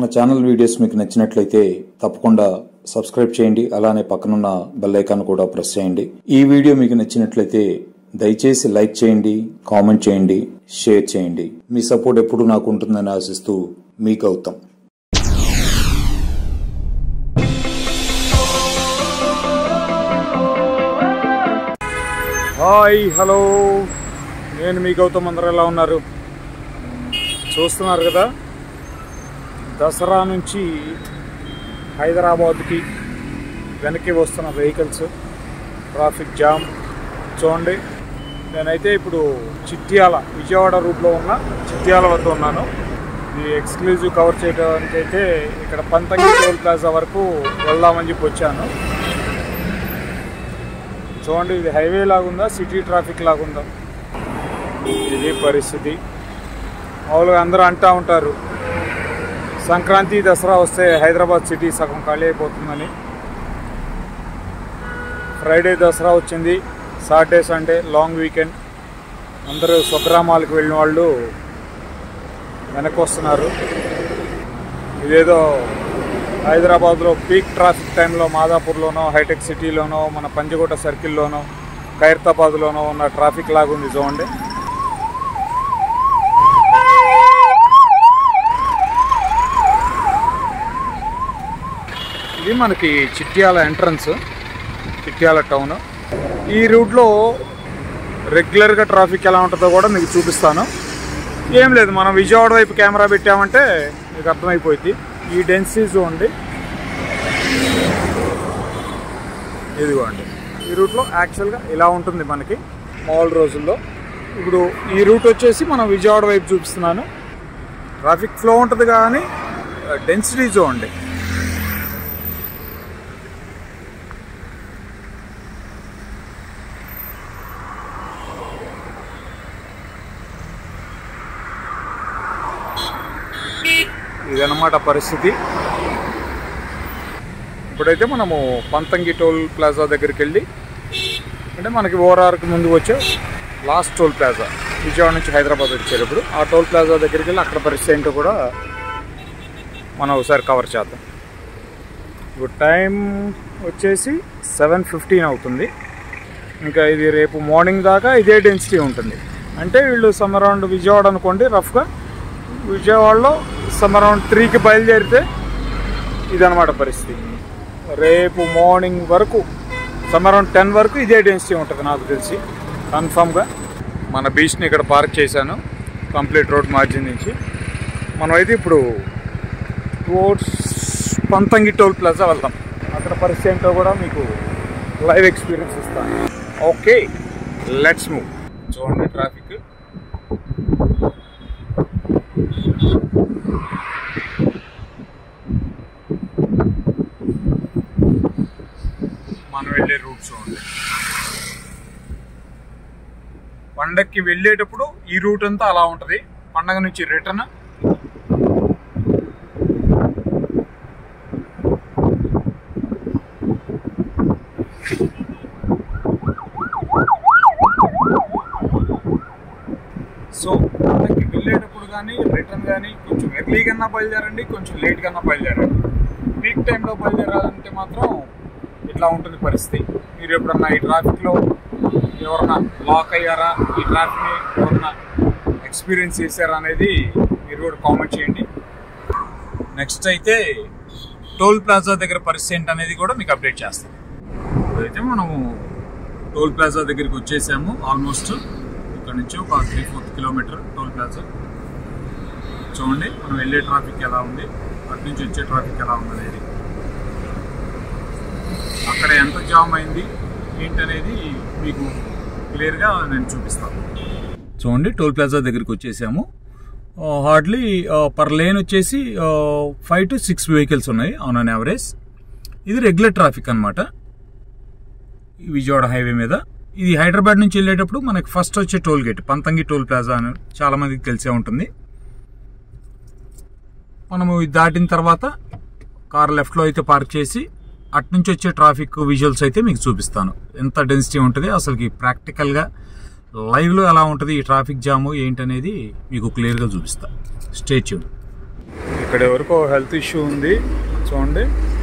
channel videos మీకు నచ్చినట్లయితే తప్పకుండా సబ్స్క్రైబ్ చేయండి అలానే పక్కనున్న బెల్ ఐకాన్ కూడా ప్రెస్ చేయండి ఈ వీడియో మీకు నచ్చినట్లయితే దయచేసి లైక్ చేయండి కామెంట్ చేయండి షేర్ చేయండి మీ సపోర్ట్ ఎప్పుడు నాకు ఉంటుందని ఆశిస్తూ మీ గౌతమ్ హాయ్ హలో నేను మీ గౌతమ్ అందరూ ఎలా ఉన్నారు చూస్తున్నారు కదా దసరా నుంచి హైదరాబాద్కి వెనక్కి వస్తున్న వెహికల్స్ ట్రాఫిక్ జామ్ చూడండి నేనైతే ఇప్పుడు చిట్యాల విజయవాడ రూట్లో ఉన్న చిట్యాల వద్ద ఉన్నాను ఇది ఎక్స్క్లూజివ్ కవర్ చేయడానికి అయితే ఇక్కడ పంతంగి టోల్ ప్లాజా వరకు వెళ్దామని చెప్పి వచ్చాను చూడండి ఇది హైవే లాగుందా సిటీ ట్రాఫిక్ లాగుందా ఇది పరిస్థితి మామూలుగా అందరూ అంటూ ఉంటారు సంక్రాంతి దసరా వస్తే హైదరాబాద్ సిటీ సగం ఖాళీ అయిపోతుందని ఫ్రైడే దసరా వచ్చింది సాటర్డే సండే లాంగ్ వీకెండ్ అందరూ స్వగ్రామాలకు వెళ్ళిన వాళ్ళు వెనక్కి వస్తున్నారు ఇదేదో హైదరాబాద్లో పీక్ ట్రాఫిక్ టైంలో మాదాపూర్లోనో హైటెక్ సిటీలోనో మన పంజగుట్ట సర్కిల్లోనో ఖైరతాబాద్లోనో ఉన్న ట్రాఫిక్ లాగుంది చూడండి ఇది మనకి చిట్యాల ఎంట్రన్స్ చిట్యాల టౌన్ ఈ రూట్లో రెగ్యులర్గా ట్రాఫిక్ ఎలా ఉంటుందో కూడా మీకు చూపిస్తాను ఏం లేదు మనం విజయవాడ వైపు కెమెరా పెట్టామంటే మీకు అర్థమైపోయింది ఈ డెన్సిటీ చూడండి ఇదిగోండి ఈ రూట్లో యాక్చువల్గా ఇలా ఉంటుంది మనకి మామూలు రోజుల్లో ఇప్పుడు ఈ రూట్ వచ్చేసి మనం విజయవాడ వైపు చూపిస్తున్నాను ట్రాఫిక్ ఫ్లో ఉంటుంది కానీ డెన్సిటీ చూడండి ఇదన్నమాట పరిస్థితి ఇప్పుడైతే మనము పంతంగి టోల్ ప్లాజా దగ్గరికి వెళ్ళి అంటే మనకి ఓఆర్ఆర్కి ముందు వచ్చే లాస్ట్ టోల్ ప్లాజా విజయవాడ నుంచి హైదరాబాద్ వచ్చేటప్పుడు ఆ టోల్ ప్లాజా దగ్గరికి వెళ్ళి అక్కడ పరిస్థితి ఏంటో కూడా మనం ఒకసారి కవర్ చేద్దాం ఇప్పుడు టైం వచ్చేసి సెవెన్ ఫిఫ్టీన్ అవుతుంది ఇంకా ఇది రేపు మార్నింగ్ దాకా ఇదే డెన్సిటీ ఉంటుంది అంటే వీళ్ళు సమ్ అరౌండ్ విజయవాడ అనుకోండి రఫ్గా విజయవాడలో సమ్ అరౌండ్ త్రీకి బయలుదేరితే ఇదనమాట పరిస్థితి రేపు మార్నింగ్ వరకు సమ్ అరౌండ్ టెన్ వరకు ఇదే డెన్సిటీ ఉంటుంది నాకు తెలిసి కన్ఫామ్గా మన బీచ్ని ఇక్కడ పార్క్ చేశాను కంప్లీట్ రోడ్ మార్జిన్ నుంచి మనమైతే ఇప్పుడు టువర్డ్స్ పంతంగి టోల్ ప్లాజా వెళ్తాం అక్కడ పరిస్థితి ఏంటో కూడా మీకు లైవ్ ఎక్స్పీరియన్స్ ఇస్తాను ఓకే లెట్స్ మూవ్ చూడండి ట్రాఫిక్ మనం వెళ్ళే రూట్ చూడండి పండక్కి వెళ్ళేటప్పుడు ఈ రూట్ అంతా అలా ఉంటుంది పండగ నుంచి రిటర్న్ సో పండక్కి వెళ్ళేటప్పుడు కానీ రిటర్న్ కానీ కొంచెం ఎర్లీ కన్నా బయలుదేరండి కొంచెం లేట్ కన్నా బయలుదేరండి పీక్ టైంలో బయలుదేరాలంటే మాత్రం ఇట్లా ఉంటుంది పరిస్థితి మీరు ఎప్పుడన్నా ఈ ట్రాఫిక్లో ఎవరన్నా లాక్ అయ్యారా ఈ ట్రాఫిక్ని ఎవరన్నా ఎక్స్పీరియన్స్ చేశారా అనేది మీరు కూడా కామెంట్ చేయండి నెక్స్ట్ అయితే టోల్ ప్లాజా దగ్గర పరిస్థితి ఏంటనేది కూడా మీకు అప్డేట్ చేస్తాం ఇప్పుడైతే మనము టోల్ ప్లాజా దగ్గరికి వచ్చేసాము ఆల్మోస్ట్ ఇక్కడ నుంచి ఒక three fourth kilometre toll plaza చూడండి మనం వెళ్ళే ట్రాఫిక్ ఎలా ఉంది అటు నుంచి వచ్చే ట్రాఫిక్ ఎలా ఉంది అనేది అక్కడ ఎంత జామ్ అయింది ఏంటనేది మీకు క్లియర్గా నేను చూపిస్తాను చూడండి టోల్ ప్లాజా దగ్గరికి వచ్చేసాము హార్డ్లీ పర్ లేన్ వచ్చేసి ఫైవ్ టు సిక్స్ వెహికల్స్ ఉన్నాయి ఆన్ అన్ యావరేజ్ ఇది రెగ్యులర్ ట్రాఫిక్ అనమాట విజయవాడ హైవే మీద ఇది హైదరాబాద్ నుంచి వెళ్ళేటప్పుడు మనకి ఫస్ట్ వచ్చే toll gate Panthangi toll plaza అని చాలా మందికి తెలిసే ఉంటుంది మనము ఇది దాటిన తర్వాత కార్ లెఫ్ట్లో అయితే పార్క్ చేసి అటు నుంచి వచ్చే ట్రాఫిక్ విజువల్స్ అయితే మీకు చూపిస్తాను ఎంత డెన్సిటీ ఉంటుంది అసలుకి ప్రాక్టికల్గా లైవ్లో ఎలా ఉంటుంది ఈ ట్రాఫిక్ జాము ఏంటనేది మీకు క్లియర్గా చూపిస్తా స్టే ట్యూన్ ఇక్కడ వరకు హెల్త్ ఇష్యూ ఉంది చూడండి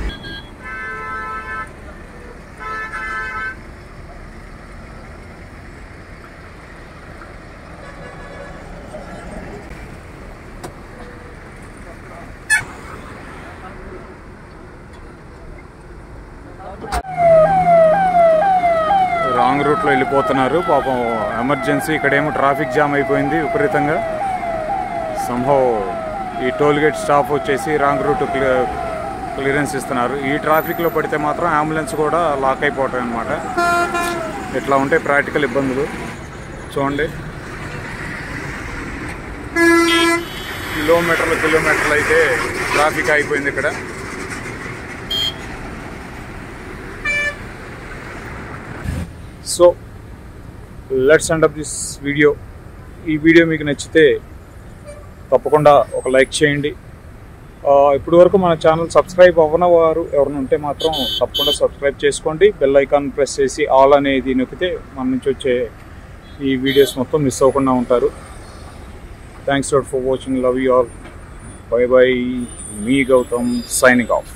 రాంగ్ రూట్లో వెళ్ళిపోతున్నారు పాపం ఎమర్జెన్సీ ఇక్కడేమో ట్రాఫిక్ జామ్ అయిపోయింది విపరీతంగా సంభవ్ ఈ టోల్ గేట్ స్టాప్ వచ్చేసి రాంగ్ రూట్ క్లియరెన్స్ ఇస్తున్నారు ఈ ట్రాఫిక్లో పడితే మాత్రం అంబులెన్స్ కూడా లాక్ అయిపోతాయి అనమాట ఇట్లా ఉంటే ప్రాక్టికల్ ఇబ్బందులు చూడండి కిలోమీటర్లు కిలోమీటర్లు అయితే ట్రాఫిక్ అయిపోయింది ఇక్కడ so let's end up this video ఈ వీడియో మీకు నచ్చితే తప్పకుండా ఒక లైక్ చేయండి ఇప్పటి వరకు మన ఛానల్ సబ్స్క్రైబ్ అవ్వని వారు ఎవరైనా ఉంటే మాత్రం తప్పకుండా సబ్స్క్రైబ్ చేసుకోండి బెల్ ఐకాన్ ప్రెస్ చేసి ఆల్ అనేది నొక్కితే మన నుంచి వచ్చే ఈ వీడియోస్ మొత్తం మిస్ అవ్వకుండా ఉంటారు thanks for watching love you all bye bye మీ గౌతమ్ సైనింగ్ ఆఫ్